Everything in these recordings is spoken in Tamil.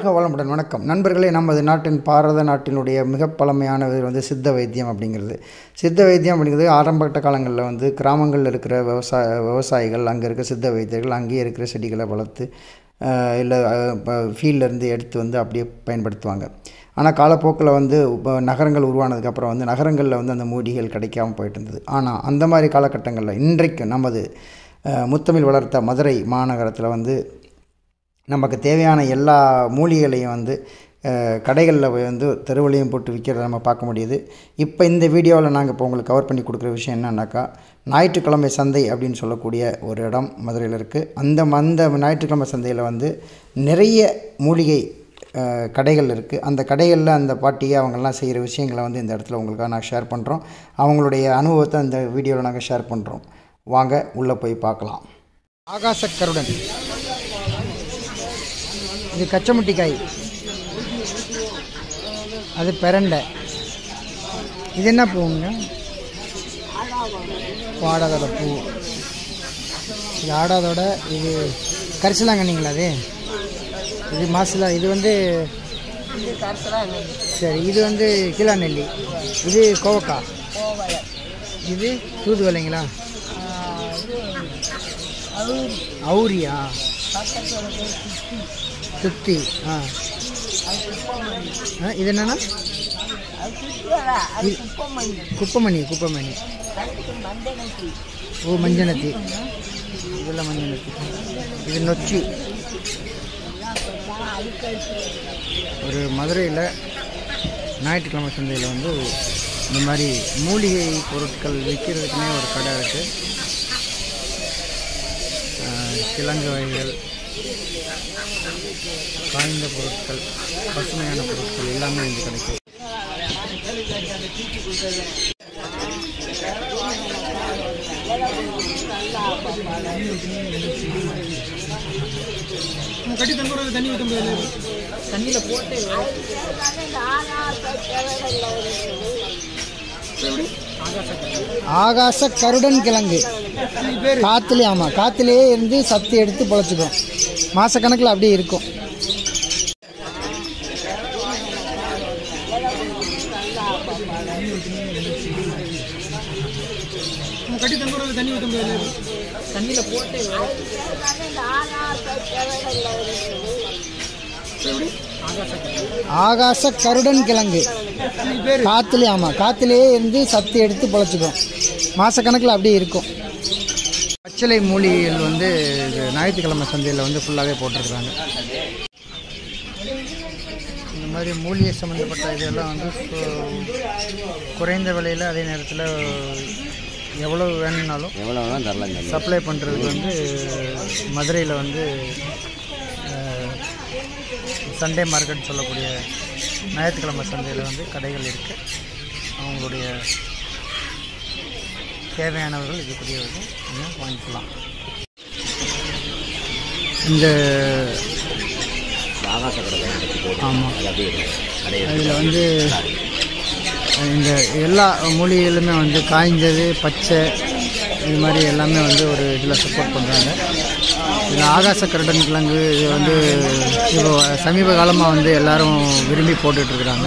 வாழ்க வளமுடன் வணக்கம் நண்பர்களே நமது நாட்டின் பாரத நாட்டினுடைய மிக பழமையானது வந்து சித்த வைத்தியம் அப்படிங்கிறது சித்த வைத்தியம் அப்படிங்கிறது ஆரம்பகட்ட காலங்களில் வந்து கிராமங்களில் இருக்கிற விவசாய விவசாயிகள் அங்கே இருக்க சித்த வைத்தியர்கள் அங்கேயே இருக்கிற செடிகளை வளர்த்து ஆஹ், இல்லை இப்போ ஃபீல்ட்லேருந்து எடுத்து வந்து அப்படியே பயன்படுத்துவாங்க ஆனால் காலப்போக்கில் வந்து இப்போ நகரங்கள் உருவானதுக்கப்புறம் வந்து நகரங்களில் வந்து அந்த மூலிகைகள் கிடைக்காம போயிட்டு இருந்தது ஆனால் அந்த மாதிரி காலகட்டங்களில் இன்றைக்கு நமது ஆஹ், முத்தமிழ் வளர்த்த மதுரை மாநகரத்தில் வந்து நமக்கு தேவையான எல்லா மூலிகைகளையும் வந்து கடைகளில் வந்து தெருவிலையும் போட்டு விற்கிறத நம்ம பார்க்க முடியுது இப்போ இந்த வீடியோவில் நாங்கள் இப்போ உங்களுக்கு கவர் பண்ணி கொடுக்குற விஷயம் என்னன்னாக்கா ஞாயிற்றுக்கிழமை சந்தை அப்படின்னு சொல்லக்கூடிய ஒரு இடம் மதுரையில் இருக்குது அந்த அந்த ஞாயிற்றுக்கிழமை சந்தையில் வந்து நிறைய மூலிகை அஹ், கடைகள் இருக்குது அந்த கடைகளில் அந்த பாட்டியை அவங்கெல்லாம் செய்கிற விஷயங்களை வந்து இந்த இடத்துல உங்களுக்காக நான் ஷேர் பண்ணுறோம் அவங்களுடைய அனுபவத்தை அந்த வீடியோவில் நாங்கள் ஷேர் பண்ணுறோம் வாங்க உள்ளே போய் பார்க்கலாம் ஆகாசக்கருடன் இது கச்சமுட்டி காய் அது பெரண்டை இது என்ன பூங்க வாடாதோட பூ இது ஆடாதோட இது கரிசலாங்கண்ணிங்களா அது இது மாசிலா இது வந்து சரி இது வந்து கீழா நெல்லி இது கோவக்காய் இது தூதுவளைங்களா அவுரியா சுத்தி ஆ ஆ, இது என்னன்னா இது- குப்பமணி குப்பமணி ஓ மஞ்சனத்தி இதெல்லாம் மஞ்சனத்தி இது நொச்சி ஒரு மதுரையில் ஞாயிற்றுக்கிழமை சந்தையில் வந்து இந்த மாதிரி மூலிகை பொருட்கள் விற்கிறதுக்குனே ஒரு கடை இருக்குது கிழங்கு வகைகள் காய்ந்த பொருட்கள் பசுமையான பொருட்கள் எல்லாமே இங்கே கிடைக்கும் கட்டி தங்குறது தண்ணி ஊற்ற முடியாது தண்ணியில் போட்டு ஆகாச கருடன் கிழங்கு காத்துலேயே ஆமாம் காத்துலேயே இருந்து சத்து எடுத்து பொழைச்சிக்கும் மாசக்கணக்கில் அப்படியே இருக்கும் கட்டி தங்குறது தண்ணி ஊற்ற முடியாது தண்ணியில் போட்டு ஆகாச கருடன் கிழங்கு காத்துலேயே ஆமாம் காத்துலேயே இருந்து சத்து எடுத்து பொழைச்சிக்கும் மாசக்கணக்கில் அப்படியே இருக்கும் பச்சிலை மூலிகைகள் வந்து இது ஞாயிற்றுக்கிழமை சந்தையில் வந்து ஃபுல்லாகவே போட்டிருக்கிறாங்க இந்த மாதிரி மூலிகை சம்மந்தப்பட்ட இதெல்லாம் வந்து கு- குறைந்த விலையில் அதே நேரத்தில் எவ்வளவு வேணும்னாலும் எவ்வளோ வேணாலும் தரலாம் தம்பி சப்ளை பண்ணுறதுக்கு வந்து மதுரையில் வந்து சண்டே மார்க்கெட் சொல்லக்கூடிய ஞாயிற்றுக்கிழமை சந்தையில் வந்து கடைகள் இருக்குது அவங்களுடைய தேவையானவர்கள் இதுக்குரியவர்கள் இன்னும் வாங்கிக்கலாம் இந்த ஆகாச கடை ஆமாம் அது அப்படியே இருக்கும் கடையை அதில் வந்து இந்த எல்லா மூலிகைகளுமே வந்து காய்ஞ்சது பச்சை இது மாதிரி எல்லாமே வந்து ஒரு இதில் சப்போர்ட் பண்ணுறாங்க இதில் ஆகாச கருடன் கிழங்கு இது வந்து இப்போ சமீப காலமாக வந்து எல்லாரும் விரும்பி போட்டுட்ருக்குறாங்க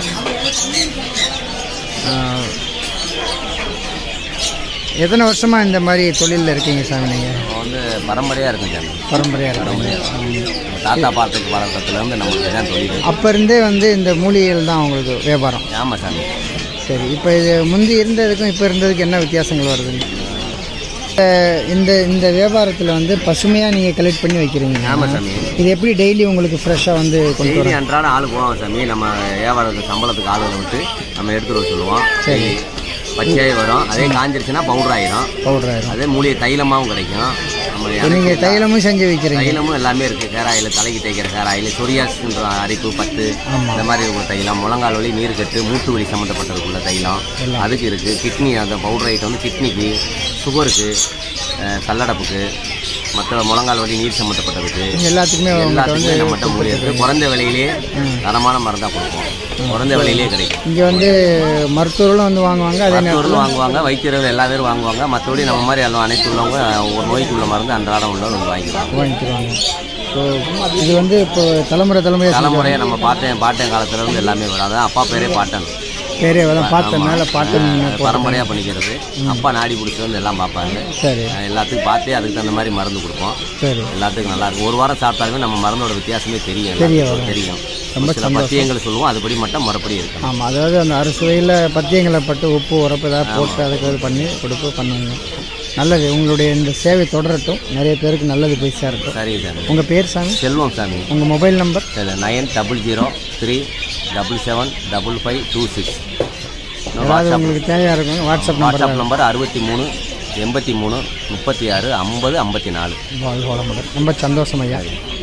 எத்தனை வருஷமாக இந்த மாதிரி தொழிலில் இருக்கீங்க சாமி நீங்கள் நம்ம வந்து பரம்பரையாக இருக்கும் சாமி பரம்பரையாக இருக்கீங்க நம்ம தாத்தா பாட்டுக்கு பழக்கத்துலேருந்து நம்மளுக்கு தான் தொழில் அப்போ இருந்தே வந்து இந்த மூலிகைகள் தான் உங்களுக்கு வியாபாரம் ஆமாம் சாமி சரி இப்போ இது முந்தி இருந்ததுக்கும் இப்போ இருந்ததுக்கு என்ன வித்தியாசங்கள் வருது அஹ் இந்த இந்த வியாபாரத்தில் வந்து பசுமையாக நீங்கள் கலெக்ட் பண்ணி வைக்கிறீங்க ஆமாம் சாமி இது எப்படி டெய்லி உங்களுக்கு ஃப்ரெஷ்ஷாக வந்து கொண்டு டெய்லி அன்றாடம் ஆள் போவாங்க சாமி நம்ம வியாபாரத்துக்கு சம்பளத்துக்கு ஆளுகளை விட்டு நம்ம எடுத்துகிட்டு வர சொல்லுவோம் சரி. பச்சையாகி வரும் அதே காஞ்சிருச்சுன்னா பவுடர் ஆயிரும் பவுடர் ஆயிரும் அதே மூலிகை தைலமாகவும் கிடைக்கும் நம்ம நீங்கள் தைலமும் செஞ்சு வைக்கிறீங்க தைலமும் எல்லாமே இருக்குது ஹேர் ஆயில் தலைக்கு தேய்க்கிற ஹேர் ஆயில் சொரியாஸ்ன்ற அரிப்பு பத்து இந்த மாதிரி இருக்கிற தைலம் முழங்கால் வலி நீர் கட்டு மூட்டு வலி சம்மந்தப்பட்டதுக்குள்ள தைலம் அதுக்கு இருக்குது கிட்னி அந்த பவுடர் ஐட்டம் வந்து கிட்னிக்கு சுகருக்கு அஹ், கல்லடப்புக்கு மற்ற முழங்கால் வலி நீர் சம்மந்தப்பட்டதுக்கு எல்லாத்துக்குமே உங்கள்கிட்ட எல்லாத்துக்குமே வந்து நம்மகிட்ட மூலிகை இருக்குது குறைந்த விலையிலேயே தரமான மருந்தாக கொடுப்போம் குறைந்த விலையிலேயே கிடைக்கும் இங்கே வந்து மருத்துவர்களும் வந்து வாங்குவாங்க அதே நேரம் மருத்துவர்கள் வாங்குவாங்க வைத்தியர்கள் எல்லா பேரும் வாங்குவாங்க மற்றபடி நம்ம மாதிரி எல்லாம் அனைத்து உள்ளவங்க ஒரு நோய்க்கு உள்ள மருந்து அன்றாடம் உள்ளவங்க வந்து வாங்கிக்குவாங்க வாங்கிக்கிறாங்க இப்போ இது வந்து இப்போ தலைமுறை தலைமுறையாக தலைமுறையை நம்ம பாட்டன் பாட்டன் காலத்துல இருந்து எல்லாமே வரும் அதான் அப்பா பேரே பாட்டன் பேரே தான் பார்த்த மேலே பாட்டு பரம்பரையாக பண்ணிக்கிறது அப்பா நாடி பிடிச்சி வந்து எல்லாம் பார்ப்பாரு சரி அஹ் எல்லாத்துக்கும் பார்த்தே அதுக்கு தகுந்த மாதிரி மருந்து கொடுப்போம் சரி எல்லாத்துக்கும் நல்லா இருக்கும் ஒரு வாரம் சாப்பிட்டாலுமே நம்ம மருந்தோட வித்தியாசமே தெரியும் தெரிய எல்லாத்துக்கும் தெரியும் ஒரு சில பத்தியங்கள் சொல்லுவோம் அதுபடி மட்டும் மறுபடி இருக்கும் ஆமாம் அதாவது அந்த அறுசுவையில் பத்தியங்களை பட்டு உப்பு உரப்பு ஏதாவது போட்டு அதுக்கு இது பண்ணி கொடுப்பு பண்ணுங்க நல்லது உங்களுடைய இந்த சேவை தொடரட்டும் நிறைய பேருக்கு நல்லது போய் சேரட்டும் சரிங்க சாமி உங்கள் பேர் சாமி செல்வம் சாமி உங்கள் mobile number nine double zero three double seven double five two six ஏதாவது வாட்ஸ்அப் உங்களுக்கு தேவையாக இருக்கும் வாட்ஸ்அப் நம்பர் வாட்ஸ்அப் நம்பர் அறுபத்தி மூணு எண்பத்தி மூணு முப்பத்தி ஆறு ஐம்பது ஐம்பத்தி நாலு வாழ்க வளமுடன் ரொம்ப சந்தோஷம் ஐயா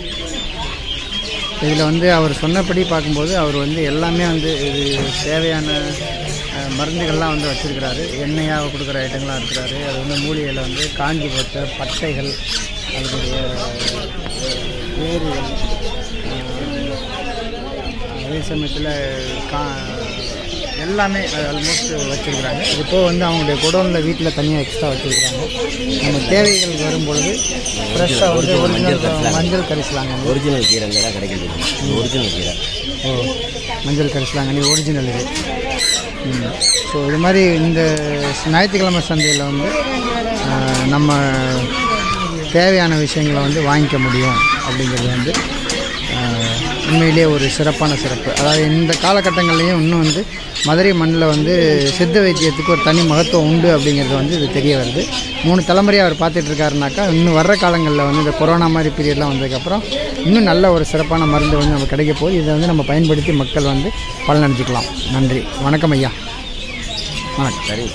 இதில் வந்து அவர் சொன்னபடி பார்க்கும்போது அவர் வந்து எல்லாமே வந்து இது தேவையான அஹ், மருந்துகள்லாம் வந்து வச்சுருக்கிறாரு எண்ணெயாக கொடுக்குற ஐட்டங்கள்லாம் இருக்கிறாரு அது வந்து மூலிகையில் வந்து காஞ்சி போட்ட பட்டைகள் அதனுடைய வேர்கள் அஹ், அதே சமயத்தில் கா எல்லாமே ஆல்மோஸ்ட் வச்சுருக்குறாங்க இது போக வந்து அவங்களுடைய குடோனில் வீட்டில் தனியாக எக்ஸ்ட்ரா வச்சுருக்குறாங்க நம்ம தேவைகள் வரும்பொழுது ஃப்ரெஷ்ஷாக வந்து ஒரிஜினல் மஞ்சள் கரிசலாங்க ஒரிஜினல் கீரை இங்கே தான் கிடைக்குது ஒரிஜினல் கீரை ஓ மஞ்சள் கரிசலாங்கண்ணி ஒரிஜினல் இது ஸோ இது மாதிரி இந்த ஞாயிற்றுக்கிழமை சந்தையில் வந்து ஆஹ், நம்ம தேவையான விஷயங்களை வந்து வாங்கிக்க முடியும் அப்படிங்கிறது வந்து ஆஹ், உண்மையிலேயே ஒரு சிறப்பான சிறப்பு அதாவது இந்த காலகட்டங்கள்லேயும் இன்னும் வந்து மதுரை மண்ணில் வந்து சித்த வைத்தியத்துக்கு ஒரு தனி மகத்துவம் உண்டு அப்படிங்கிறது வந்து இது தெரிய வருது மூணு தலைமுறையாக அவர் பார்த்துட்டு இருக்காருனாக்கா இன்னும் வர்ற காலங்களில் வந்து இந்த கொரோனா மாதிரி பீரியட்லாம் வந்ததுக்கப்புறம் இன்னும் நல்ல ஒரு சிறப்பான மருந்து வந்து நமக்கு கிடைக்க போகுது இதை வந்து நம்ம பயன்படுத்தி மக்கள் வந்து பலனடைஞ்சிக்கலாம் நன்றி வணக்கம் ஐயா வணக்கம் சரிங்க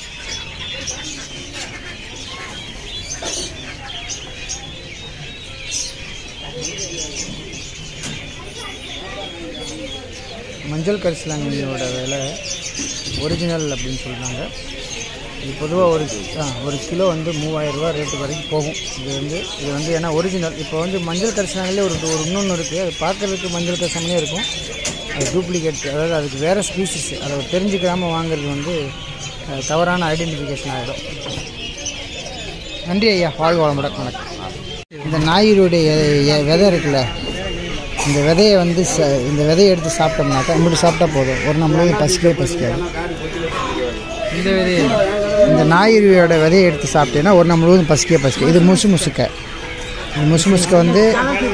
மஞ்சள் கரிசலாங்கண்ணியோட விலை ஒரிஜினல் அப்படின்னு சொல்கிறாங்க இது பொதுவாக ஒரு ஆ, ஒரு கிலோ வந்து மூவாயிரம் ரூபா ரேட்டு வரைக்கும் போகும் இது வந்து இது வந்து ஏன்னா ஒரிஜினல் இப்போ வந்து மஞ்சள் கரிசலாங்கல்லே ஒரு ஒரு இன்னொன்று இருக்குது அது பார்க்குறதுக்கு மஞ்சள் கரிசலாங்கலே இருக்கும் அது டூப்ளிகேட் அதாவது அதுக்கு வேறு ஸ்பீசிஸ் அதை தெரிஞ்சுக்காமல் வாங்குறது வந்து அஹ், தவறான ஐடென்டிஃபிகேஷன் ஆகிடும் நன்றி ஐயா வாழ்க வளமுடன் வணக்கம் இந்த ஞாயிறுடைய எ- விதை இருக்குல்ல இந்த விதையை வந்து ச இந்த விதையை எடுத்து சாப்பிட்டோம்னாக்கா இப்படி சாப்பிட்டா போதும் ஒரு நம்மளுக்கு பசிக்கவே பசிக்காது இந்த விதையை இந்த ஞாயிறுவையோட விதையை எடுத்து சாப்பிட்டேன்னா ஒரு நாள் முழுவதும் பசிக்கவே பசிக்க இது முசு முசுக்க இந்த முசு முசுக்க வந்து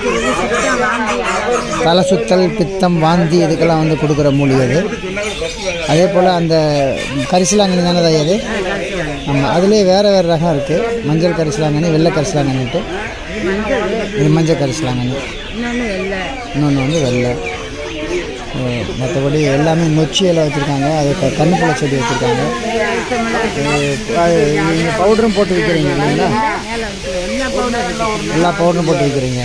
தலை சுத்தல் பித்தம் வாந்தி இதுக்கெல்லாம் வந்து கொடுக்குற மூலிகை அது அதே போல் அந்த கரிசலாங்கண்ணி தானே தான் அது ஆமாம் அதுலேயே வேறு வேறு ரகம் இருக்குது மஞ்சள் கரிசலாங்கண்ணி வெள்ளை கரிசலாங்கண்ணிட்டு இது மஞ்சள் கரிசலாங்கண்ணி இன்னொன்று வந்து வெள்ளை அஹ் மற்றபடி எல்லாமே நொச்சி இலை வச்சுருக்காங்க அது க கண்ணுப்புள்ள செடி வச்சுருக்காங்க நீங்கள் பவுடரும் போட்டு விற்கிறீங்க இல்லைங்களா எல்லா பவுடரும் போட்டு விற்கிறீங்க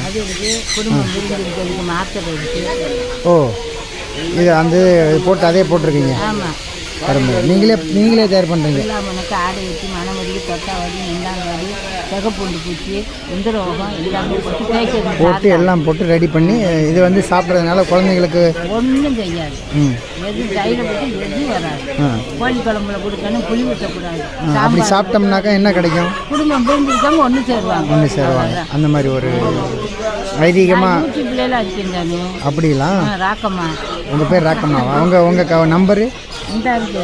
ஓ இது அந்த இது போட்டு அதே போட்டிருக்கீங்க பரம்பரை நீங்களே நீங்களே தயார் பண்ணுறீங்க எல்லாமனுக்கு ஆடை வச்சு மணமடி தொட்டாவடி நெண்டாங்கடி சிகப்பூண்டு பூச்சி இந்திரவோகம் எல்லாமே போட்டு தேய்க்கிறது போட்டு எல்லாம் போட்டு ரெடி பண்ணி இது வந்து சாப்பிட்றதுனால குழந்தைங்களுக்கு ஒன்றும் செய்யாது ம் எதுவும் சைடில் பற்றி எதுவும் வராது ஆ கோழி குழம்புல கொடுக்கணும் புளி ஊற்றக்கூடாது ஆ, அப்படி சாப்பிட்டோம்னாக்கா என்ன கிடைக்கும் குடும்பம் பிரிஞ்சிருக்காங்க ஒன்று சேருவாங்க ஒன்று சேருவாங்க அந்த மாதிரி ஒரு ஐதீகமாக யூடியூப்ல அடிப்பேன் தானே அப்படிலாம் ராக்கம்மா உங்கள் பேர் ராக்கம்மாவா உங்கள் உங்கள் க நம்பரு இந்த இருக்கு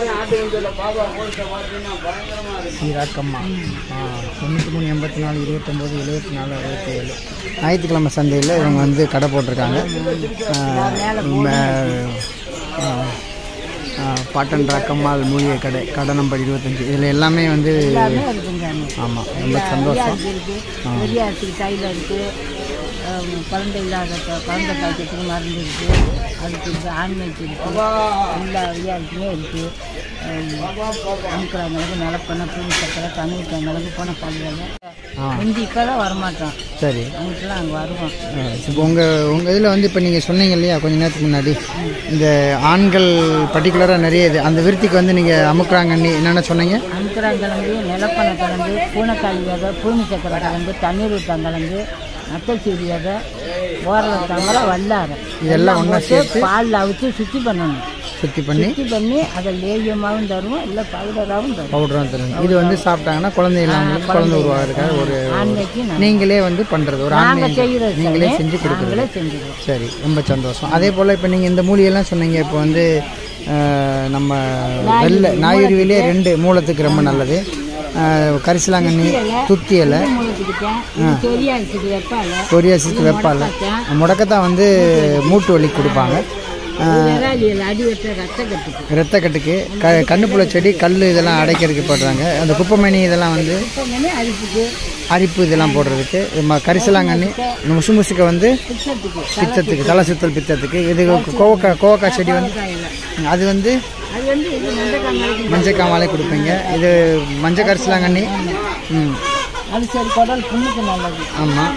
ஸ்ரீ ராக்கம்மா ஆ, தொண்ணூற்றி மூணு எண்பத்தி நாலு இருபத்தொம்போது எழுபத்தி நாலு அறுபத்தி ஏழு ஞாயிற்றுக்கிழமை சந்தையில் இவங்க வந்து கடை போட்டிருக்காங்க ஆ, ம- ஆ, ஆ, பாட்டன் ராக்கம்மாள் மூலிகை கடை கடை நம்பர் இருபத்தஞ்சி இதில் எல்லாமே வந்து எல்லாமே இருக்குங்க தானே ஆமாம் ரொம்ப சந்தோஷம் இருக்கு பெரிய அரிசிக்கு தைலம் இருக்கு அஹ் குழந்தை இல்லாத க- குழந்தை காய்ச்சத்துக்கு மருந்து இருக்கு அதுக்கு இருக்கு ஆண்மைக்கு இருக்கு எல்லா வியாதிக்குமே இருக்கு அமுக்கிறவங்களுக்கு நிலப்பண்ண பூமி சக்கரை கணுவிட்டவங்களுக்கு போன கல்வியில் முந்தி இப்போ தான் வரமாட்டோம் சரி அவங்களுக்குலாம் அங்கே வருவோம் இப்போ உங்கள் உங்கள் இதில் வந்து இப்போ நீங்கள் சொன்னீங்க இல்லையா கொஞ்ச நேரத்துக்கு முன்னாடி இந்த ஆண்கள் பர்டிகுலராக நிறைய இது அந்த விருத்திக்கு வந்து நீங்கள் அமுக்குறாங்கன்னு என்னென்ன சொன்னீங்க அமுக்கிறாங்கிழங்கு நிலப்பண்ணை கிழங்கு பூனைக்காளி விதை பூமி சக்கரை கிழங்கு தண்ணீர் ஊற்றங்கிழங்கு நத்தச்சீரி விதை ஓரளவு தவிர வல்லாரை இதெல்லாம் ஒன்றா சேர்த்து பாலில் அவிச்சு சுத்தி பண்ணணும் சுத்தி பண்ணி சுத்தி பண்ணி அதை லேகியமாகவும் தருவோம் இல்லை பவுடராகவும் தருவோம் பவுடராக தருவீங்க இது வந்து சாப்பிட்டாங்கன்னா குழந்தை இல்லாமல் குழந்தை உருவாகிறதுக்காக ஒரு ஆண்மைக்கு நான் நீங்களே வந்து பண்ணுறது ஒரு ஆண்மை நாங்கள் செய்கிறது நீங்களே செஞ்சு கொடுக்குறது நாங்களே செஞ்சுருவோம் சரி ரொம்ப சந்தோஷம் அதே போல் இப்போ நீங்கள் இந்த மூலிகைலாம் சொன்னீங்க இப்போ வந்து அஹ், நம்ம வெள்ளை நாயுருவிலே ரெண்டு மூலத்துக்கு ரொம்ப நல்லது அஹ், கரிசலாங்கண்ணி துத்தி இலை மூலத்துக்கிட்டேன் இது சொரியாசிக்கு வெப்பால கொரியாசிக்கு வெப்பால் முடக்கத்தான் வந்து மூட்டு வலி கொடுப்பாங்க விராலியில் அடி வெட்ட ரத்த கட்டுக்கு இரத்தக்கட்டுக்கு க கண்ணுப்புழ செடி கல் இதெல்லாம் அடைக்கிறதுக்கு போடுறாங்க அந்த குப்பைமணி இதெல்லாம் வந்து இப்போ வந்து அரிப்புக்கு அரிப்பு இதெல்லாம் போடுறதுக்கு ம- கரிசலாங்கண்ணி முசு முசுக்க வந்து பித்தத்துக்கு பித்தத்துக்கு தலை சுத்தல் பித்தத்துக்கு இது கோவக்காய் கோவக்காய் செடி வந்து காயில் அது வந்து அது வந்து இது மண்டக்காய் நாளைக்கு மஞ்சள் காமாலே கொடுப்பீங்க இது மஞ்சள் கரிசலாங்கண்ணி ம் அது சரி குடல் புண்ணுக்கு நல்லது ஆமாம்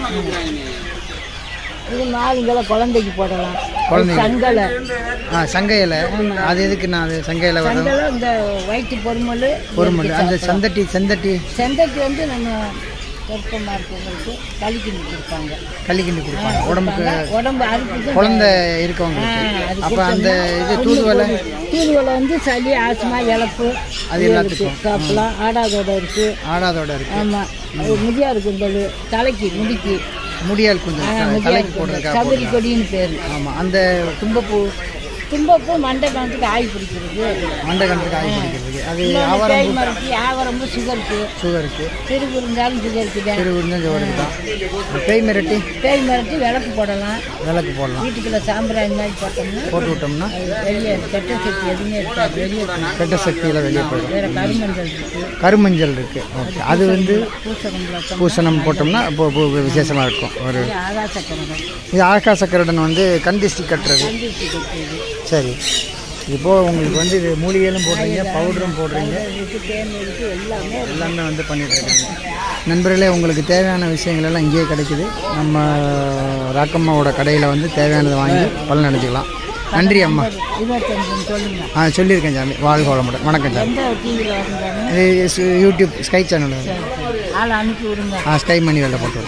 இது நாலுங்களை குழந்தைக்கு போடலாம் குழந்தைக்கு. சங்கலை ஆ சங்க இலை அது எதுக்கு நான் அது சங்க இலை வரும் சங்கலை இந்த வயிற்று பொறுமல் பொறுமல் அந்த சந்தட்டி செந்தட்டி செந்தைக்கு வந்து நம்ம கருப்பமாக இருக்கவங்களுக்கு களிக்கிண்டு கொடுப்பாங்க களிக்கிண்டு கொடுப்பாங்க உடம்புக்கு உடம்பு அரிப்புக்கு குழந்தை இருக்கவங்களுக்கு அது அப்போ அந்த இது தூதுவலை தூதுவளை வந்து சளி ஆஸ்மா இழப்பு அது எல்லாத்துக்கும். சாப்பிடலாம் ஆடாதோட இருக்கு ஆடாதோட இருக்கு ஆமாம் அது முடியா இருக்குண்டது தலைக்கு முடிக்கு முடியால் கொஞ்சம் முடியா தலைக்கு போடுறதுக்காக சபரி கொடின்னு பேர் ஆமாம் அந்த தும்பப்பூ தும்பப்பூ மண்டை காலத்துக்கு ஆய் பிடிக்கிறது மண்டை கணத்துக்கு ஆகி பிடிக்கிறதுக்கு அது இன்னொன்று ஆவாரம் தேய் மரத்து ஆவரம்பு சுகருக்கு சுகருக்கு சிறுகு இருந்தாலும் சுகருக்கு தான் திருவிருந்தம் சுகருக்கு தான் பேய் மிரட்டி தேய் மரத்து விளக்கு போடலாம் விளக்கு போடலாம் வீட்டுக்குள்ள சாம்பிராணி மாதிரி போட்டோம்னா போட்டு விட்டோம்னா அது வெளியே கெட்ட சக்தி எதுவுமே இருக்காது வெளியே போகும். கெட்ட சக்தியில் வெளியே போயிடும் வேற கருமஞ்சள் இருக்கு கருமஞ்சள் இருக்குது ஓகே அது வந்து பூசகம் விளக்கம் பூசணம் போட்டோம்னா இப்போ இப்போ விசேஷமாக இருக்கும் ஒரு ஆகாச கரகம் இது ஆகாச கருடன் வந்து கந்திஷ்டி கட்டுறது கண்டிச்சு கட்டுறது சரி இப்போது உங்களுக்கு வந்து இது மூலிகையிலும் போடுறீங்க பவுடரும் போடுறீங்க இருக்கு தேன் இருக்கு எல்லாமே இருக்கு. எல்லாமே வந்து பண்ணிட்டு இருக்காங்க நண்பர்களே உங்களுக்கு தேவையான விஷயங்கள் எல்லாம் இங்கேயே கிடைக்குது நம்ம ராக்கம்மாவோட கடையில் வந்து தேவையானதை வாங்கி பலன் அடைஞ்சிக்கலாம் நன்றி அம்மா இருபத்தஞ்சுன்னு சொல்லுங்க ஆ சொல்லியிருக்கேன் சாமி வாழ்க வளமுடன் வணக்கம் சாமி எந்த டிவியில் வந்தாலும் இது சு- யூடியூப் ஸ்கை சேனல் ஆளை அனுப்பி விடுங்க ஆ ஸ்கை மணி வேலை போட்டு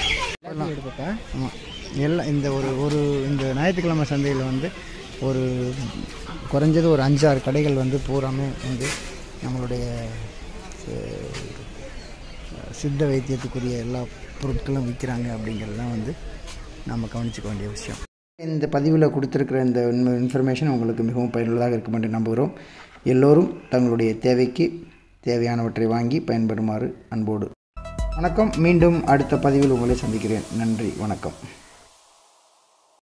ஆமாம் எல்லாம் இந்த ஒரு ஒரு இந்த ஞாயிற்றுக்கிழமை சந்தையில் வந்து ஒரு குறைஞ்சது ஒரு அஞ்சாறு கடைகள் வந்து பூராமே வந்து நம்மளுடைய அஹ், சித்த வைத்தியத்துக்குரிய எல்லா பொருட்களும் விற்கிறாங்க அப்படிங்கிறதுலாம் வந்து நம்ம கவனிச்சுக்க வேண்டிய விஷயம் இந்த பதிவில் கொடுத்துருக்கிற இந்த இன்ஃபர்மேஷன் உங்களுக்கு மிகவும் பயனுள்ளதாக இருக்கும் என்று நம்புகிறோம் எல்லோரும் தங்களுடைய தேவைக்கு தேவையானவற்றை வாங்கி பயன்பெறுமாறு அன்போடு வணக்கம் மீண்டும் அடுத்த பதிவில் உங்களை சந்திக்கிறேன் நன்றி வணக்கம்